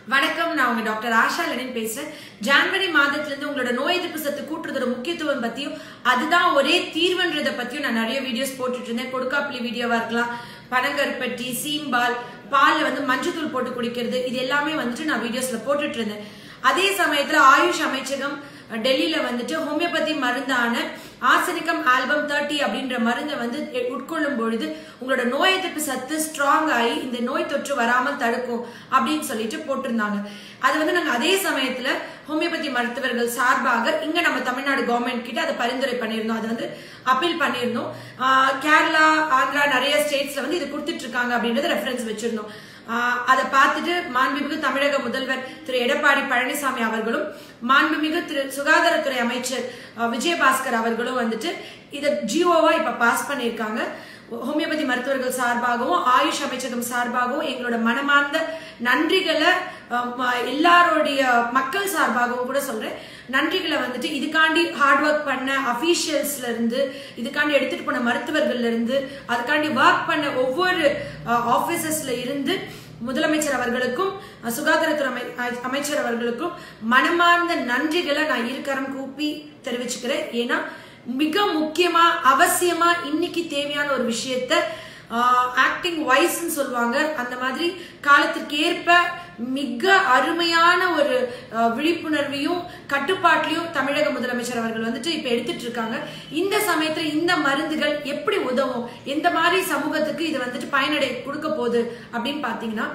வணக்கம் நான் உங்க டாக்டர் ஆஷா லெனின் பேசுறேன் ஜான்வரி மாதத்துல இருந்து உங்களோட நோய் எதிர்ப்பு சத்து கூட்டுறதோட முக்கியத்துவம் பத்தியும் அதுதான் ஒரே தீர்வுன்றத பத்தியும் நான் நிறைய வீடியோஸ் போட்டுட்டு இருந்தேன் கொடுக்காப்புளி வீடியோவா இருக்கலாம் பனங்கருப்பட்டி சீம்பால் பால்ல வந்து மஞ்சத்தூள் போட்டு குடிக்கிறது இது எல்லாமே வந்துட்டு நான் வீடியோஸ்ல போட்டுட்டு இருந்தேன் அதே சமயத்துல ஆயுஷ் அமைச்சகம் டெல்லியில வந்துட்டு ஹோமியோபதி மருந்தான ஆர்சனிகம் ஆல்பம் தேர்ட்டி அப்படின்ற மருந்தை வந்து உட்கொள்ளும் பொழுது உங்களோட நோய் எதிர்ப்பு சத்து ஸ்ட்ராங் ஆகி இந்த நோய் தொற்று வராமல் தடுக்கும் அப்படின்னு சொல்லிட்டு போட்டிருந்தாங்க அது வந்து நாங்க அதே சமயத்துல ஹோமியோபதி மருத்துவர்கள் சார்பாக இங்க நம்ம தமிழ்நாடு கவர்மெண்ட் கிட்ட அதை பரிந்துரை பண்ணியிருந்தோம் அது வந்து அப்பீல் பண்ணியிருந்தோம் ஆஹ் கேரளா ஆந்திரா நிறைய ஸ்டேட்ஸ்ல வந்து இது கொடுத்துட்டு இருக்காங்க அப்படின்றத ரெஃபரன்ஸ் வச்சிருந்தோம் ஆஹ் அதை பார்த்துட்டு மாண்புமிகு தமிழக முதல்வர் திரு எடப்பாடி பழனிசாமி அவர்களும் மாண்புமிகு திரு சுகாதாரத்துறை அமைச்சர் ஆஹ் விஜயபாஸ்கர் அவர்களும் வந்துட்டு இதை ஜியோவா இப்ப பாஸ் பண்ணியிருக்காங்க ஹோமியோபதி மருத்துவர்கள் சார்பாகவும் ஆயுஷ் அமைச்சகம் சார்பாகவும் எங்களோட மனமார்ந்த நன்றிகளை ஆஹ் எல்லாருடைய மக்கள் சார்பாகவும் கூட சொல்றேன் நன்றிகளை வந்துட்டு இதுக்காண்டி ஹார்ட் ஒர்க் பண்ண அபிஷியல்ஸ்ல இருந்து இதுக்காண்டி எடுத்துட்டு போன மருத்துவர்கள்ல இருந்து அதுக்காண்டி ஒர்க் பண்ண ஒவ்வொரு ஆபீசர்ஸ்ல இருந்து முதலமைச்சர் அவர்களுக்கும் சுகாதாரத்துறை அமை- அமைச்சர் அவர்களுக்கும் மனமார்ந்த நன்றிகளை நான் இருக்கரம் கூப்பி தெரிவிச்சுக்கிறேன் ஏன்னா மிக முக்கியமா அவசியமா இன்னைக்கு தேவையான ஒரு விஷயத்த ஆக்டிங் வைஸ்ன்னு சொல்லுவாங்க அந்த மாதிரி காலத்திற்கு ஏற்ப மிக அருமையான ஒரு அஹ், விழிப்புணர்வையும் கட்டுப்பாட்டிலையும் தமிழக முதலமைச்சர் அவர்கள் வந்துட்டு இப்ப எடுத்துட்டு இருக்காங்க இந்த சமயத்துல இந்த மருந்துகள் எப்படி உதவும் எந்த மாதிரி சமூகத்துக்கு இது வந்துட்டு பயனடை கொடுக்க போகுது அப்படின்னு பாத்தீங்கன்னா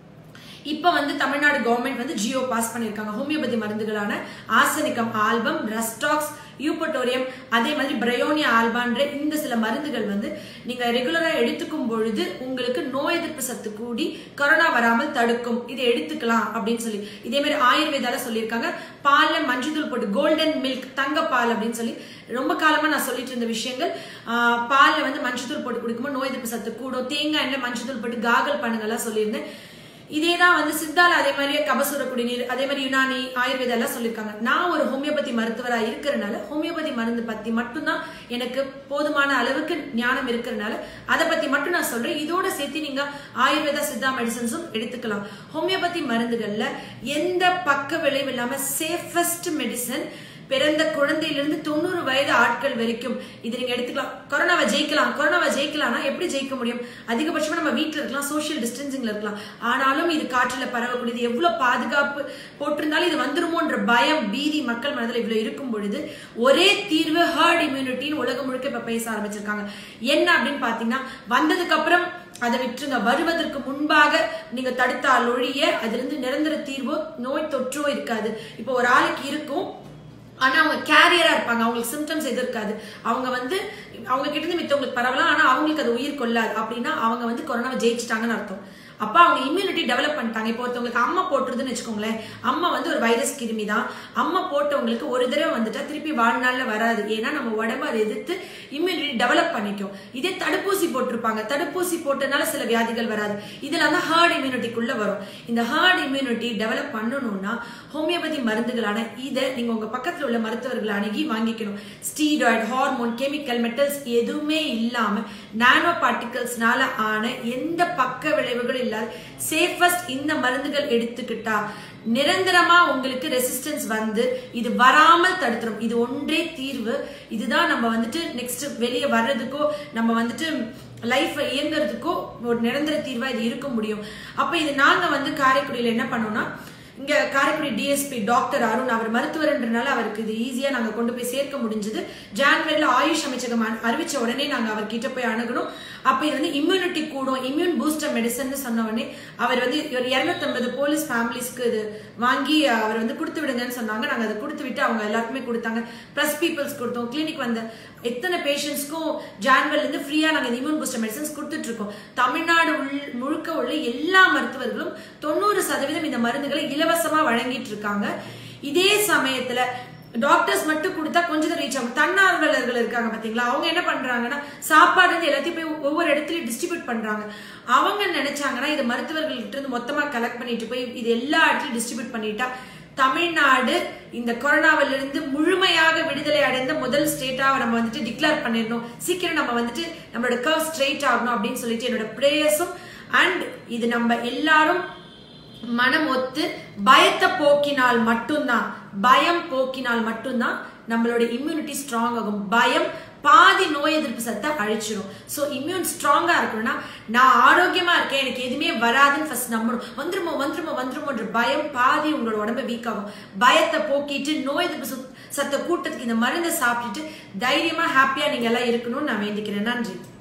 இப்ப வந்து தமிழ்நாடு கவர்மெண்ட் வந்து ஜியோ பாஸ் பண்ணிருக்காங்க ஹோமியோபதி மருந்துகளான ஆர்சனிகம் ஆல்பம் ரஸ்டாக்ஸ் யூபட்டோரியம் அதே மாதிரி பிரயோனியா ஆல்பான்ற இந்த சில மருந்துகள் வந்து நீங்க ரெகுலரா எடுத்துக்கும் பொழுது உங்களுக்கு நோய் எதிர்ப்பு சத்து கூடி கொரோனா வராமல் தடுக்கும் இதை எடுத்துக்கலாம் அப்படின்னு சொல்லி இதே மாதிரி ஆயுர்வேதால சொல்லியிருக்காங்க பால்ல மஞ்சள் போட்டு கோல்டன் மில்க் தங்க பால் அப்படின்னு சொல்லி ரொம்ப காலமா நான் சொல்லிட்டு இருந்த விஷயங்கள் ஆஹ் பால்ல வந்து மஞ்சள் போட்டு குடிக்கும்போது நோய் எதிர்ப்பு சத்து கூடும் தேங்காய் எண்ணெய் மஞ்சள் போட்டு காகல் பண்ணுங்கலாம் சொல்லியிருந்தேன் இதே தான் வந்து சித்தால அதே மாதிரியே கபசுர குடிநீர் அதே மாதிரி யுனானி ஆயுர்வேதம் எல்லாம் சொல்லியிருக்காங்க நான் ஒரு ஹோமியோபதி மருத்துவரா இருக்கிறனால ஹோமியோபதி மருந்து பத்தி மட்டும்தான் எனக்கு போதுமான அளவுக்கு ஞானம் இருக்கிறனால அதை பத்தி மட்டும் நான் சொல்றேன் இதோட சேர்த்து நீங்க ஆயுர்வேதா சித்தா மெடிசன்ஸும் எடுத்துக்கலாம் ஹோமியோபதி மருந்துகள்ல எந்த பக்க விளைவு இல்லாம சேஃபஸ்ட் மெடிசன் பிறந்த குழந்தையிலிருந்து தொண்ணூறு வயது ஆட்கள் வரைக்கும் இது நீங்க எடுத்துக்கலாம் கொரோனாவை ஜெயிக்கலாம் கொரோனாவை ஜெயிக்கலாம்னா எப்படி ஜெயிக்க முடியும் அதிகபட்சமா நம்ம வீட்ல இருக்கலாம் சோஷியல் டிஸ்டன்சிங்ல இருக்கலாம் ஆனாலும் இது காற்றுல பரவக்கூடியது எவ்வளவு பாதுகாப்பு போட்டிருந்தாலும் இது வந்துருமோன்ற பயம் பீதி மக்கள் மனதில் இவ்வளவு இருக்கும் பொழுது ஒரே தீர்வு ஹர்ட் இம்யூனிட்டின்னு உலகம் முழுக்க இப்ப பேச ஆரம்பிச்சிருக்காங்க என்ன அப்படின்னு பாத்தீங்கன்னா வந்ததுக்கு அப்புறம் அதை விட்டுருங்க வருவதற்கு முன்பாக நீங்க தடுத்தால் ஒழிய அதுல இருந்து நிரந்தர தீர்வோ நோய் தொற்றோ இருக்காது இப்போ ஒரு ஆளுக்கு இருக்கும் ஆனா அவங்க கேரியரா இருப்பாங்க அவங்களுக்கு சிம்டம்ஸ் எதுவும் இருக்காது அவங்க வந்து அவங்க கிட்ட இருந்து மித்தவங்களுக்கு பரவலாம் ஆனா அவங்களுக்கு அது உயிர் கொள்ளாது அப்படின்னா அவங்க வந்து கொரோனாவை ஜெயிச்சிட்டாங்கன்னு அர்த்தம் அப்ப அவங்க இம்யூனிட்டி டெவலப் பண்ணிட்டாங்க இப்போ ஒருத்தவங்களுக்கு அம்மா போட்டுருதுன்னு வச்சுக்கோங்களேன் அம்மா வந்து ஒரு வைரஸ் கிருமி தான் அம்மா போட்டவங்களுக்கு ஒரு தடவை வந்துட்டா திருப்பி வாழ்நாள்ல வராது ஏன்னா நம்ம உடம்பு அதை எதிர்த்து இம்யூனிட்டி டெவலப் பண்ணிக்கும் இதே தடுப்பூசி போட்டிருப்பாங்க தடுப்பூசி போட்டனால சில வியாதிகள் வராது இதுல வந்து ஹார்ட் இம்யூனிட்டிக்குள்ள வரும் இந்த ஹார்ட் இம்யூனிட்டி டெவலப் பண்ணணும்னா ஹோமியோபதி மருந்துகளான இதை நீங்க உங்க பக்கத்துல உள்ள மருத்துவர்களை அணுகி வாங்கிக்கணும் ஸ்டீராய்டு ஹார்மோன் கெமிக்கல் மெட்டல்ஸ் எதுவுமே இல்லாம நானோ பார்ட்டிகல்ஸ்னால ஆன எந்த பக்க விளைவுகளும் இல்லாத சேஃபஸ்ட் இந்த மருந்துகள் எடுத்துக்கிட்டா நிரந்தரமா உங்களுக்கு ரெசிஸ்டன்ஸ் வந்து இது வராமல் தடுத்துரும் இது ஒன்றே தீர்வு இதுதான் நம்ம வந்துட்டு நெக்ஸ்ட் வெளியே வர்றதுக்கோ நம்ம வந்துட்டு லைஃப் இயங்குறதுக்கோ ஒரு நிரந்தர தீர்வா இது இருக்க முடியும் அப்ப இது நாங்க வந்து காரைக்குடியில என்ன பண்ணோம்னா இங்க காரைக்குடி டிஎஸ்பி டாக்டர் அருண் அவர் மருத்துவர்ன்றனால அவருக்கு இது ஈஸியா நாங்க கொண்டு போய் சேர்க்க முடிஞ்சது ஜான்வரில ஆயுஷ் அமைச்சகம் அ- அறிவிச்ச உடனே நாங்க அவர்கிட்ட போய் அணுகணும் அப்ப இது வந்து இம்யூனிட்டி கூடும் இம்யூன் பூஸ்டர் மெடிசன் சொன்ன உடனே அவர் வந்து ஒரு 250 போலீஸ் ஃபேமிலிஸ்க்கு இது வாங்கி அவர் வந்து கொடுத்து விடுங்கன்னு சொன்னாங்க நாங்க அதை கொடுத்து விட்டு அவங்க எல்லாருக்குமே கொடுத்தாங்க ப்ளஸ் பீப்புள்ஸ் கொடுத்தோம் கிளினிக் வந்த எத்தனை பேஷண்ட்ஸ்க்கும் ஜான்வரில இருந்து ஃப்ரீயா நாங்க இந்த இம்யூன் பூஸ்டர் மெடிசன்ஸ் கொடுத்துட்டு இருக்கோம் தமிழ்நாடு உள்- முழுக்க உள்ள எல்லா மருத்துவர்களும் தொண்ணூறு சதவீதம் இந்த மருந்துகளை இலவசமா வழங்கிட்டு இருக்காங்க இதே சமயத்துல டாக்டர்ஸ் மட்டும் கொடுத்தா கொஞ்சம் தான் ரீச் ஆகும் தன்னார்வலர்கள் இருக்காங்க பாத்தீங்களா அவங்க என்ன பண்றாங்கன்னா சாப்பாடு வந்து எல்லாத்தையும் போய் ஒவ்வொரு இடத்துலயும் டிஸ்ட்ரிபியூட் பண்றாங்க அவங்க நினைச்சாங்கன்னா இது மருத்துவர்கள்ட்ட இருந்து மொத்தமா கலெக்ட் பண்ணிட்டு போய் இது எல்லா இடத்துலயும் டிஸ்ட்ரிபியூட் பண்ணிட்டா தமிழ்நாடு இந்த கொரோனாவில இருந்து முழுமையாக விடுதலை அடைந்த முதல் ஸ்டேட்டா நம்ம வந்துட்டு டிக்ளேர் பண்ணிடணும் சீக்கிரம் நம்ம வந்துட்டு நம்மளோட கர்வ் ஸ்ட்ரெயிட் ஆகணும் அப்படின்னு சொல்லிட்டு என்னோட பிரேயர்ஸும் அண்ட் இது நம்ம எல்லாரும் மனம் ஒத்து பயத்தை போக்கினால் மட்டும்தான் பயம் போக்கினால் மட்டும்தான் நம்மளோட இம்யூனிட்டி ஸ்ட்ராங் ஆகும் பயம் பாதி நோய் எதிர்ப்பு சத்தை அழிச்சிடும் ஸோ இம்யூன் ஸ்ட்ராங்கா இருக்கணும்னா நான் ஆரோக்கியமா இருக்கேன் எனக்கு எதுவுமே வராதுன்னு ஃபர்ஸ்ட் நம்பணும் வந்துருமோ வந்துருமோ வந்துருமோன்ற பயம் பாதி உங்களோட உடம்ப வீக் ஆகும் பயத்தை போக்கிட்டு நோய் எதிர்ப்பு சத்- சத்தை கூட்டத்துக்கு இந்த மருந்தை சாப்பிட்டுட்டு தைரியமா ஹாப்பியா நீங்க எல்லாம் இருக்கணும்னு நான் வேண்டிக்கிறேன் நன்றி